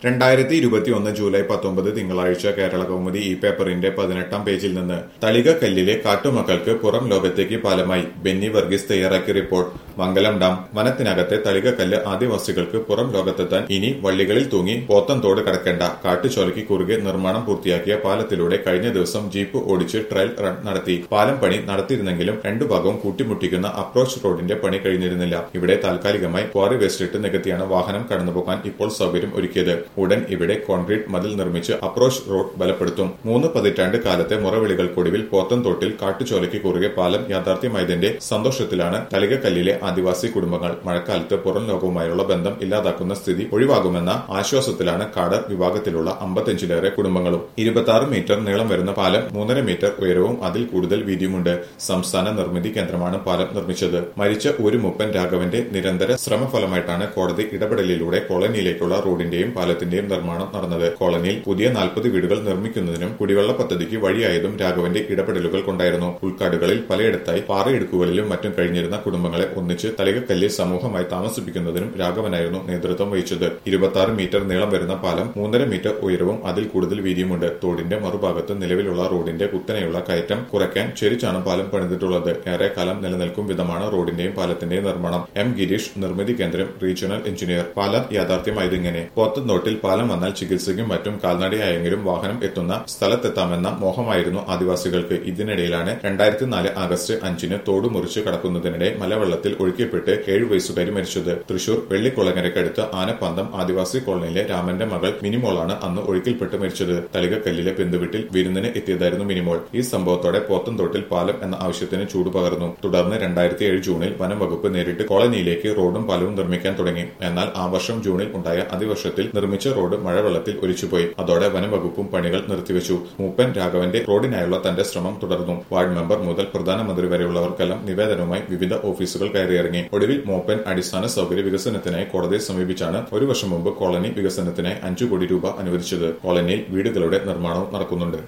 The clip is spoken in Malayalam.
രണ്ടായിരത്തി ഇരുപത്തിയൊന്ന് ജൂലൈ പത്തൊമ്പത് തിങ്കളാഴ്ച കേരള കൗമുദി ഈ പേപ്പറിന്റെ പതിനെട്ടാം പേജിൽ നിന്ന് തളികക്കല്ലിലെ കാട്ടുമക്കൾക്ക് പുറം ലോകത്തേക്ക് പാലമായി ബെന്നി വർഗീസ് തയ്യാറാക്കിയ റിപ്പോർട്ട് മംഗലം ഡാം വനത്തിനകത്തെ തളികക്കല്ല് ആദിവാസികൾക്ക് പുറം ലോകത്തെത്താൻ ഇനി വള്ളികളിൽ തൂങ്ങി പോത്തൻതോട് കടക്കേണ്ട കാട്ടുചോലയ്ക്ക് കുറുകെ നിർമ്മാണം പൂർത്തിയാക്കിയ പാലത്തിലൂടെ കഴിഞ്ഞ ദിവസം ജീപ്പ് ഓടിച്ച് ട്രയൽ റൺ നടത്തി പാലം പണി നടത്തിയിരുന്നെങ്കിലും രണ്ടു ഭാഗവും കൂട്ടിമുട്ടിക്കുന്ന അപ്രോച്ച് റോഡിന്റെ പണി കഴിഞ്ഞിരുന്നില്ല ഇവിടെ താൽക്കാലികമായി ക്വാറി വേസ്റ്റ് ഇട്ട് നികത്തിയാണ് വാഹനം കടന്നുപോകാൻ ഇപ്പോൾ സൗകര്യം ഒരുക്കിയത് ഉടൻ ഇവിടെ കോൺക്രീറ്റ് മതിൽ നിർമ്മിച്ച് അപ്രോച്ച് റോഡ് ബലപ്പെടുത്തും മൂന്ന് പതിറ്റാണ്ട് കാലത്തെ മുറവിളികൾക്കൊടുവിൽ പോത്തൻതോട്ടിൽ കാട്ടുചോലയ്ക്ക് കുറുകെ പാലം യാഥാർത്ഥ്യമായതിന്റെ സന്തോഷത്തിലാണ് തളികക്കല്ലിലെ ആദിവാസി കുടുംബങ്ങൾ മഴക്കാലത്ത് പുറം ലോകവുമായുള്ള ബന്ധം ഇല്ലാതാക്കുന്ന സ്ഥിതി ഒഴിവാകുമെന്ന ആശ്വാസത്തിലാണ് കാടർ വിഭാഗത്തിലുള്ള അമ്പത്തിയഞ്ചിലേറെ കുടുംബങ്ങളും ഇരുപത്തി മീറ്റർ നീളം വരുന്ന പാലം മൂന്നര മീറ്റർ ഉയരവും അതിൽ കൂടുതൽ വീതിയുമുണ്ട് സംസ്ഥാന നിർമ്മിതി കേന്ദ്രമാണ് പാലം നിർമ്മിച്ചത് മരിച്ച ഒരു മുപ്പൻ രാഘവന്റെ നിരന്തര ശ്രമഫലമായിട്ടാണ് കോടതി ഇടപെടലിലൂടെ കോളനിയിലേക്കുള്ള റോഡിന്റെയും പാലത്തിന്റെയും നിർമ്മാണം നടന്നത് കോളനിയിൽ പുതിയ നാൽപ്പത് വീടുകൾ നിർമ്മിക്കുന്നതിനും കുടിവെള്ള പദ്ധതിക്ക് വഴിയായതും രാഘവന്റെ ഇടപെടലുകൾ കൊണ്ടായിരുന്നു ഉൾക്കാടുകളിൽ പലയിടത്തായി പാറയിടുക്കുകളിലും മറ്റും കഴിഞ്ഞിരുന്ന കുടുംബങ്ങളെ ഒന്നിച്ച് തലികക്കല്ലിൽ സമൂഹമായി താമസിപ്പിക്കുന്നതിനും രാഘവനായിരുന്നു നേതൃത്വം വഹിച്ചത് ഇരുപത്തി മീറ്റർ നീളം വരുന്ന പാലം മൂന്നര മീറ്റർ ഉയരവും അതിൽ കൂടുതൽ വീതിയുമുണ്ട് തോടിന്റെ മറുഭാഗത്ത് നിലവിലുള്ള റോഡിന്റെ കുത്തനെയുള്ള കയറ്റം കുറയ്ക്കാൻ ചെരിച്ചാണ് പാലം പണിതിട്ടുള്ളത് ഏറെക്കാലം നിലനിൽക്കും വിധമാണ് റോഡിന്റെയും പാലത്തിന്റെയും നിർമ്മാണം എം ഗിരീഷ് നിർമ്മിതി കേന്ദ്രം റീജിയണൽ എഞ്ചിനീയർ പാലം യാഥാർത്ഥ്യമായതിങ്ങനെ പോത്തൻതോട്ടിൽ പാലം വന്നാൽ ചികിത്സയ്ക്കും മറ്റും കാൽനടയായെങ്കിലും വാഹനം എത്തുന്ന സ്ഥലത്തെത്താമെന്ന മോഹമായിരുന്നു ആദിവാസികൾക്ക് ഇതിനിടയിലാണ് രണ്ടായിരത്തി നാല് ആഗസ്റ്റ് അഞ്ചിന് തോട് മുറിച്ച് കടക്കുന്നതിനിടെ മലവെള്ളത്തിൽ ഒഴുക്കിപ്പെട്ട് ഏഴു വയസ്സുകാരി മരിച്ചത് തൃശൂർ വെള്ളിക്കുളങ്ങരക്കടുത്ത് ആനപ്പന്തം ആദിവാസി കോളനിയിലെ രാമന്റെ മകൾ മിനിമോളാണ് അന്ന് ഒഴുക്കിൽപ്പെട്ട് മരിച്ചത് തളികക്കല്ലിലെ ബന്ധുവീട്ടിൽ വിരുന്നിന് എത്തിയതായിരുന്നു മിനിമോൾ ഈ സംഭവത്തോടെ പോത്തൻതോട്ടിൽ പാലം എന്ന ആവശ്യത്തിന് ചൂട് പകർന്നു തുടർന്ന് രണ്ടായിരത്തി ഏഴ് ജൂണിൽ വനം വകുപ്പ് നേരിട്ട് കോളനിയിലേക്ക് റോഡും പാലവും നിർമ്മിക്കാൻ തുടങ്ങി എന്നാൽ ആ വർഷം ജൂണിൽ ഉണ്ടായ അതിവർഷത്തിൽ നിർമ്മിച്ച റോഡ് മഴവെള്ളത്തിൽ ഒലിച്ചുപോയി അതോടെ വനം വകുപ്പും പണികൾ നിർത്തിവെച്ചു മൂപ്പൻ രാഘവന്റെ റോഡിനായുള്ള തന്റെ ശ്രമം തുടർന്നു വാർഡ് മെമ്പർ മുതൽ പ്രധാനമന്ത്രി വരെയുള്ളവർക്കെല്ലാം നിവേദനവുമായി വിവിധ ഓഫീസുകൾ കയറിയിറങ്ങി ഒടുവിൽ മൂപ്പൻ അടിസ്ഥാന സൗകര്യ വികസനത്തിനായി കോടതിയെ സമീപിച്ചാണ് ഒരു വർഷം മുമ്പ് കോളനി വികസനത്തിനായി അഞ്ചു കോടി രൂപ അനുവദിച്ചത് കോളനിയിൽ വീടുകളുടെ നിർമ്മാണവും നടക്കുന്നുണ്ട്